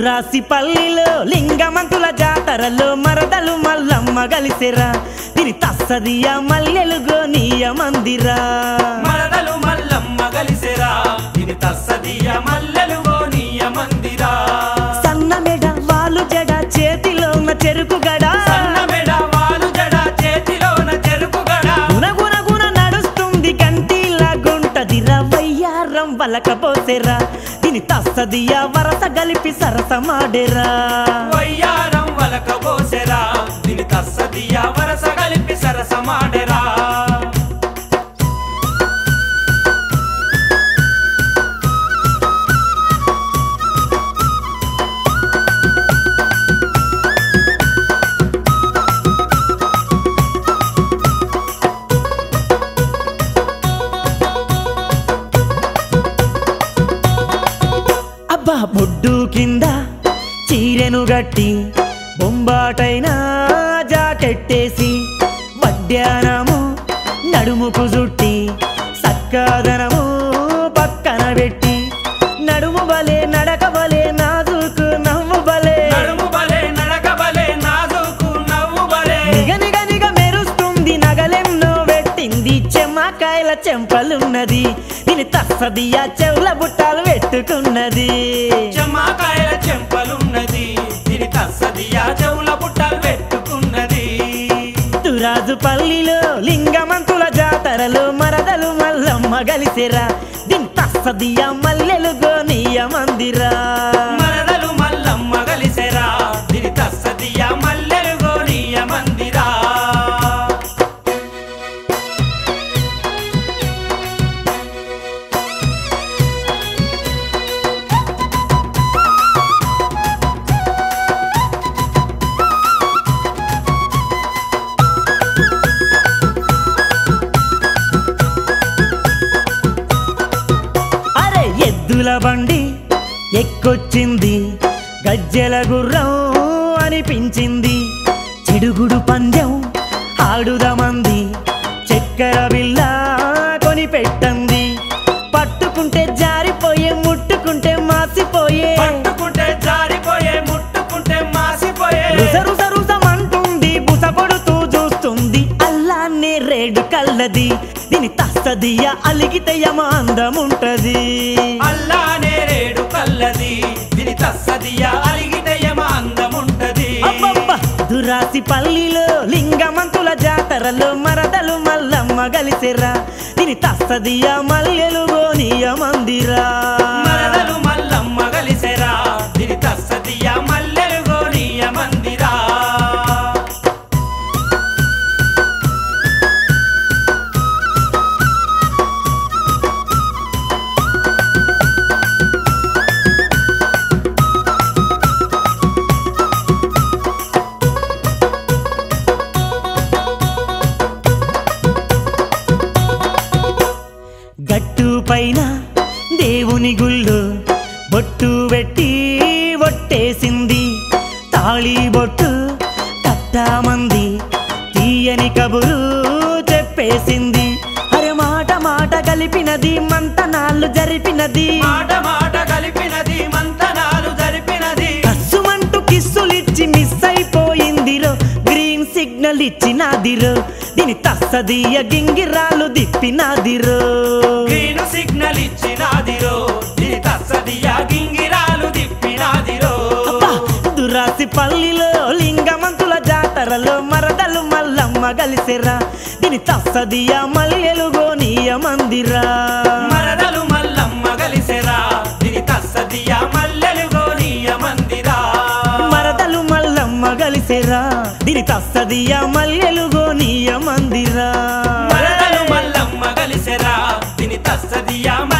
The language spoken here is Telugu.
దురాసి పల్లిలో లింగమంతుల జాతరలో మరదలు మల్లమ్మ గలిసెరా తిని తస్సదియ మల్లెలు గోనీయ మందిరా మరదలు మల్లమ్మ గలిసెరా ఇది తస్సదియ మల్లెలు గోనీయ మందిరా సన్న మెడ వాలు జడ చేతిలో ఉన్న చెరుకు గడ సన్న మెడ వాలు జడ చేతిలోన చెరుకు గడ గున గున గున నడుస్తుంది కంటిలా గుంటదిరా వయ్యారం వలకపోసెరా తిని తస్సదియ వరస గలిపి సరసమాడెరా వయ్యారం వలక పోసెరా దీని తస్సదియ వరస కలిపి సరసమాడెరా అబ్బా బొడ్డు కింద చీరెను గట్టి బొంబాటైన జాకెట్టేసి మధ్యాహ్నము నడుముకు జుట్టి సక్కాదనము పక్కన పెట్టి నడుము బలే నడక బలే నాజుకు నవ్వు బలే నడుము బలే నడక బలే నాజుకు నవ్వు బలే నిగ నిగ నిగ మెరుస్తుంది నగలెన్నో పెట్టింది చెమ్మకాయల చెంపలున్నది దీని తస్సదియ చెవుల బుట్టాలు పెట్టుకున్నది చెమ్మకాయల చెంపలున్నది దీని తస్సదియ చెవుల బుట్టలు పెట్టుకున్నది తురాజు పల్లిలో లింగమంతుల జాతరలో మరదలు మల్లమ్మ గలిసెరా దీని తస్సదియ మల్లెలు గోనీయ మందిరా మరదలు మల్లమ్మ గలిసెరా దీని తస్సదియ మల్లెలు గోనీయ మందిరా అరే ఎద్దుల బండి ఎక్కొచ్చింది గజ్జెల గుర్రం అనిపించింది చిడుగుడు పందెం ఆడుదమంది చక్కెర బిల్ల కొని పెట్టంది పట్టుకుంటే జారిపోయే ముట్టుకుంటే మాసిపోయే పట్టుకుంటే జారిపోయే ముట్టుకుంటే మాసిపోయే రుస రుస రుసమంటుంది బుస కొడుతూ చూస్తుంది అల్లానే రేడు కల్లది దీని తస్తదియ అలిగితే యమ అందముంటది అల్లానే రేడు కల్లది దీని తస్సదియ అలిగితయమ అందముంటది అబ్బబ్బ! దురాసి పల్లిలో లింగమంతుల జాతరలో మరదలు మల్లమ్మ గలిసెరా దీని తస్తదియ మల్లెలు గోనీయ మందిరా మరదలు మల్లమ్మ గలిసెరా దీని తస్సదియ మల్లెలు గోనీయ మందిరా గట్టు పైన దేవుని గుళ్ళు బొట్టు పెట్టి ఒట్టేసింది తాళి బొట్టు కట్టామంది తీయని కబురు చెప్పేసింది అరే మాట మాట కలిపినది మంతనాళ్ళు జరిపినది మాట మాట కలిపినది మంతనాలు జరిపినది కస్సుమంటూ కిస్సులిచ్చి మిస్ అయిపోయిందిరో గ్రీన్ సిగ్నల్ ఇచ్చినాదిరో దీని తస్సదియ గింగిరాలు దిప్పినాదిరో గ్రీను సిగ్నల్ ఇచ్చినాదిరో దీని తస్సదియ గింగిరాలు దిప్పినాదిరో అబ్బా! దురాసి పల్లిలో లింగమంతుల జాతరలో మరదలు మల్లమ్మ గలిసెరా దీని తస్సదియ మల్లెలు గోనీయ మందిరా మరదలు మల్లమ్మ గలిసెరా దీని తస్సదియ మల్లెలు గోనీయ మందిరా మరదలు మల్లమ్మ గలిసెరా దీని తస్సదియ మల్లెలు గోనీయ మందిరా మరదలు మల్లమ్మ గలిసెరా దీని తస్సదియ